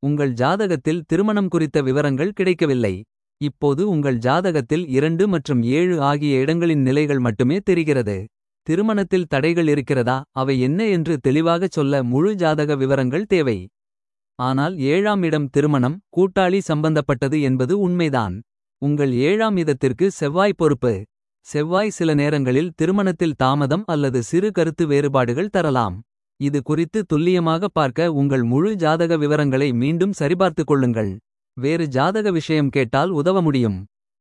உங்கள் ஜாதகத்தில் திருமணம் குறித்த விவரங்கள் கிடைக்கவில்லை. இப்போது உங்கள் ஜாதகத்தில் இரண்டு மற்றும் ஏழு ஆகிய இடங்களின் நிலைகள் மட்டுமே தெரிகிறது. திருமணத்தில் தடைகள் இருக்கிறதா அவை என்ன என்று தெளிவாகச் சொல்ல முழு ஜாதக விவரங்கள் தேவை. ஆனால் ஏழாம் இடம் திருமணம் கூட்டாளி சம்பந்தப்பட்டது என்பது உண்மைதான். உங்கள் ஏழாம் இதத்திற்கு செவ்வாய் பொறுப்பு. செவ்வாய் சில நேரங்களில் திருமணத்தில் தாமதம் அல்லது சிறு கருத்து வேறுபாடுகள் தரலாம். இது குறித்து துல்லியமாக பார்க்க உங்கள் முழு ஜாதக விவரங்களை மீண்டும் சரிபார்த்துக் கொள்ளுங்கள். வேறு ஜாதக விஷயம் கேட்டால் உதவ முடியும்.